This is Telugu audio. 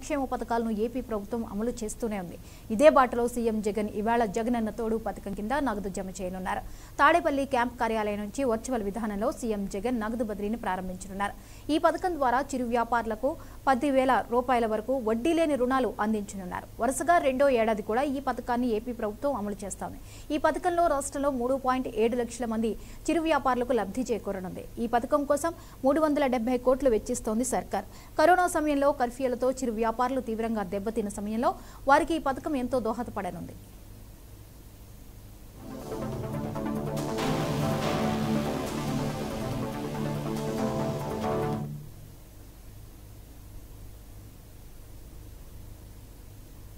సంక్షేమ పథకాలను ఏపీ ప్రభుత్వం అమలు చేస్తూనే ఉంది ఇదే బాటలో సీఎం జగన్ ఇవాళ జగనన్న తోడు పథకం కింద నగదు జమ చేయనున్నారు తాడేపల్లి క్యాంప్ కార్యాలయం నుంచి వర్చువల్ విధానంలో సీఎం జగన్ నగదు బదిలీని ప్రారంభించనున్నారు ఈ పథకం ద్వారా చిరు వ్యాపారులకు పదివేల రూపాయల వరకు వడ్డీ లేని రుణాలు అందించనున్నారు వరుసగా రెండో ఏడాది కూడా ఈ పథకాన్ని ఏపీ ప్రభుత్వం అమలు చేస్తోంది ఈ పథకంలో రాష్ట్రంలో మూడు పాయింట్ ఏడు లక్షల మంది చిరు వ్యాపారులకు లబ్ధి చేకూరనుంది ఈ పథకం కోసం మూడు వందల డెబ్బై కోట్లు వెచ్చిస్తోంది సర్కార్ కరోనా సమయంలో కర్ఫ్యూలతో చిరు వ్యాపారులు తీవ్రంగా దెబ్బతిన్న సమయంలో వారికి ఈ పథకం ఎంతో దోహదపడనుంది